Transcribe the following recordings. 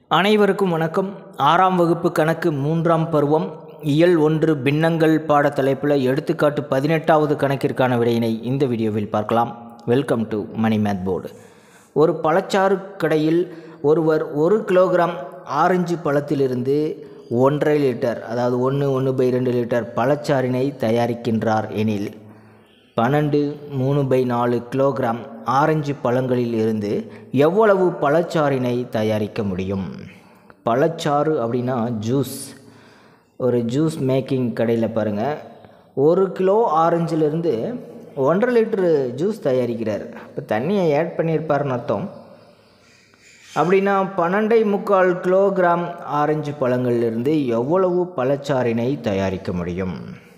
அனைவருக்கும் வணக்கம் ஆறாம் வகுப்பு கணக்கு மூன்றாம் பருவம் இயல் ஒன்று பின்னங்கள் பாடத்தலைப்பில் எடுத்துக்காட்டு பதினெட்டாவது கணக்கிற்கான விடையினை இந்த வீடியோவில் பார்க்கலாம் welcome to Mani math board ஒரு பழச்சாறு கடையில் ஒருவர் ஒரு கிலோகிராம் ஆரஞ்சு பழத்திலிருந்து ஒன்றரை லிட்டர் அதாவது ஒன்று ஒன்று பை ரெண்டு லிட்டர் பழச்சாறினை தயாரிக்கின்றார் எனில் பன்னெண்டு மூணு பை நாலு கிலோகிராம் ஆரஞ்சு பழங்களில் இருந்து எவ்வளவு பழச்சாறினை தயாரிக்க முடியும் பழச்சாறு அப்படின்னா ஜூஸ் ஒரு ஜூஸ் மேக்கிங் கடையில் பாருங்கள் ஒரு கிலோ ஆரஞ்சிலிருந்து ஒன்றரை லிட்டரு ஜூஸ் தயாரிக்கிறார் இப்போ தண்ணியை ஆட் பண்ணியிருப்பாருன்னு அர்த்தம் அப்படின்னா பன்னெண்டை முக்கால் கிலோகிராம் ஆரஞ்சு பழங்களிலிருந்து எவ்வளவு பழச்சாறினை தயாரிக்க முடியும்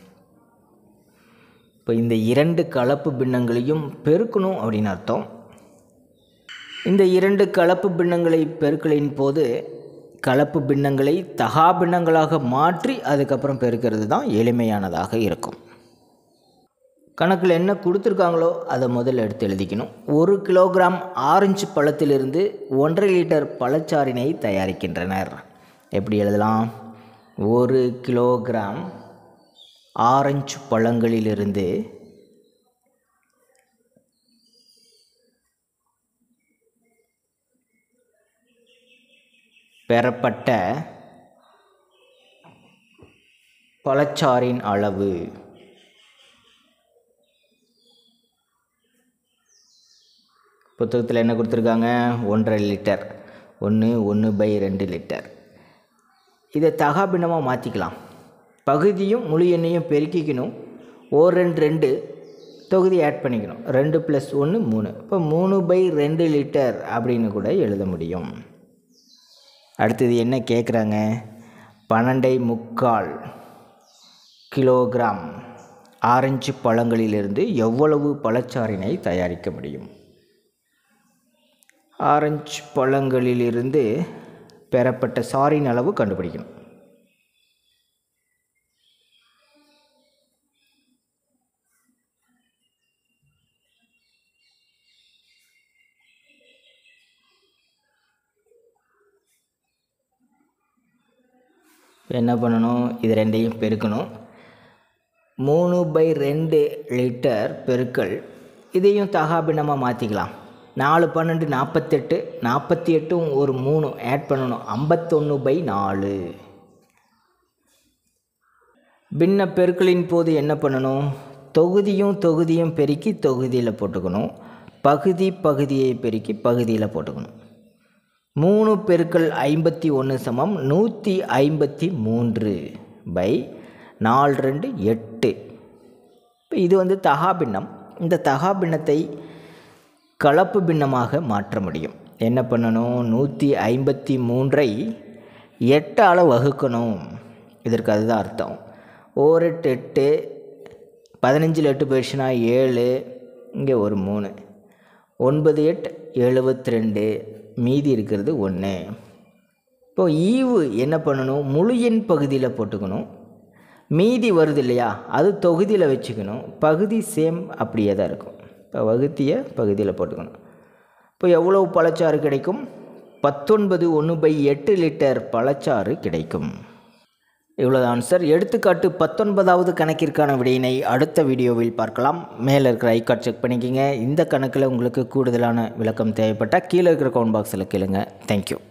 இப்போ இந்த இரண்டு கலப்பு பின்னங்களையும் பெருக்கணும் அப்படின்னு அர்த்தம் இந்த இரண்டு கலப்பு பின்னங்களை பெருக்கலின் போது கலப்பு பின்னங்களை தகா பின்னங்களாக மாற்றி அதுக்கப்புறம் பெருக்கிறது தான் எளிமையானதாக இருக்கும் கணக்கில் என்ன கொடுத்துருக்காங்களோ அதை முதல்ல எடுத்து எழுதிக்கணும் ஒரு கிலோகிராம் ஆரஞ்சு பழத்திலிருந்து ஒன்றரை லிட்டர் பழச்சாறினை தயாரிக்கின்றனர் எப்படி எழுதலாம் ஒரு கிலோகிராம் ஆரஞ்சு பழங்களிலிருந்து பெறப்பட்ட பழச்சாறின் அளவு புத்தகத்தில் என்ன கொடுத்துருக்காங்க ஒன்றரை லிட்டர் ஒன்று ஒன்று பை ரெண்டு லிட்டர் இதை தகாபின்னமாக மாற்றிக்கலாம் பகுதியும் முழு எண்ணையும் பெருக்கிக்கணும் ஓர் ரெண்டு ரெண்டு தொகுதி ஆட் பண்ணிக்கணும் ரெண்டு ப்ளஸ் ஒன்று மூணு இப்போ மூணு பை ரெண்டு லிட்டர் அப்படின்னு கூட எழுத முடியும் அடுத்தது என்ன கேட்குறாங்க பன்னெண்டை முக்கால் கிலோகிராம் ஆரஞ்சு பழங்களிலிருந்து எவ்வளவு பழச்சாறினை தயாரிக்க முடியும் ஆரஞ்சு பழங்களிலிருந்து பெறப்பட்ட சாரின் அளவு கண்டுபிடிக்கணும் என்ன பண்ணணும் இது ரெண்டையும் பெருக்கணும் மூணு பை ரெண்டு லிட்டர் பெருக்கல் இதையும் தகாபின்னமாக மாற்றிக்கலாம் நாலு பன்னெண்டு நாற்பத்தெட்டு நாற்பத்தி எட்டும் ஒரு மூணு ஆட் பண்ணணும் ஐம்பத்தொன்று பை நாலு பின்ன பெருக்கலின் போது என்ன பண்ணணும் தொகுதியும் தொகுதியும் பெருக்கி தொகுதியில் போட்டுக்கணும் பகுதி பகுதியை பெருக்கி பகுதியில் போட்டுக்கணும் மூணு பெருக்கல் ஐம்பத்தி ஒன்று சமம் நூற்றி ஐம்பத்தி மூன்று பை நாலு ரெண்டு எட்டு இப்போ இது வந்து தகா பின்னம் இந்த தகா பின்னத்தை கலப்பு பின்னமாக மாற்ற முடியும் என்ன பண்ணணும் நூற்றி ஐம்பத்தி மூன்றை எட்டால் வகுக்கணும் இதற்கு அதுதான் அர்த்தம் ஓர் எட்டு எட்டு பதினஞ்சில் எட்டு போயிடுச்சுன்னா ஏழு இங்கே ஒரு மூணு ஒன்பது எட்டு எழுபத்தி ரெண்டு மீதி இருக்கிறது ஒன்று இப்போ ஈவு என்ன பண்ணணும் முழு எண் பகுதியில் போட்டுக்கணும் மீதி வருது இல்லையா அது தொகுதியில் வச்சுக்கணும் பகுதி சேம் அப்படியே தான் இருக்கும் இப்போ வகுத்திய பகுதியில் போட்டுக்கணும் இப்போ எவ்வளவு பழச்சாறு கிடைக்கும் பத்தொன்பது ஒன்று பை எட்டு லிட்டர் பழச்சாறு கிடைக்கும் இவ்வளோதான் சார் எடுத்துக்காட்டு பத்தொன்பதாவது கணக்கிற்கான விடையினை அடுத்த வீடியோவில் பார்க்கலாம் மேலே இருக்கிற ஐகார்ட் செக் பண்ணிக்கிங்க இந்த கணக்கில் உங்களுக்கு கூடுதலான விளக்கம் தேவைப்பட்டால் கீழே இருக்கிற கவுண்ட் பாக்ஸில் கேளுங்க தேங்க்யூ